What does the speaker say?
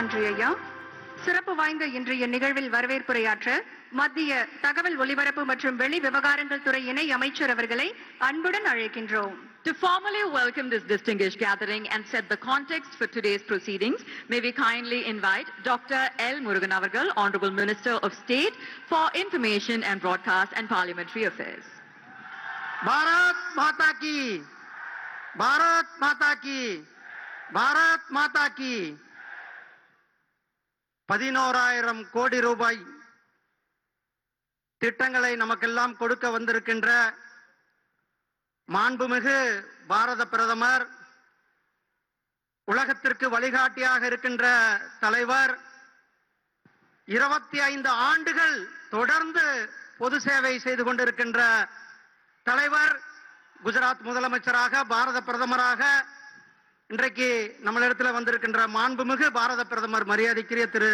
நன்றி ஐயா சிறப்பு வாய்ந்த இன்றைய நிகழ்வில் வரவேற்புரையாற்ற மத்திய தகவல் ஒலிபரப்பு மற்றும் வெளி விவகாரங்கள் துறை இணை அமைச்சர் அவர்களை அன்புடன் அழைக்கின்றோம் To formally welcome this distinguished gathering and set the context for today's proceedings, may we kindly invite Dr. L. Murugan Avargal, Honorable Minister of State for Information and Broadcast and Parliamentary Affairs. Bharat மாதா கி பாரத் மாதா கி பாரத் மாதா கி பதினோராயிரம் கோடி ரூபாய் திட்டங்களை நமக்கெல்லாம் கொடுக்க வந்திருக்கின்ற மாண்புமிகு பாரத பிரதமர் உலகத்திற்கு வழிகாட்டியாக இருக்கின்ற தலைவர் இருபத்தி ஐந்து ஆண்டுகள் தொடர்ந்து பொது சேவை செய்து கொண்டிருக்கின்ற தலைவர் குஜராத் முதலமைச்சராக பாரத பிரதமராக இன்றைக்கு நம்மளிடத்தில் வந்திருக்கின்ற மாண்புமிகு பாரத பிரதமர் மரியாதைக்குரிய திரு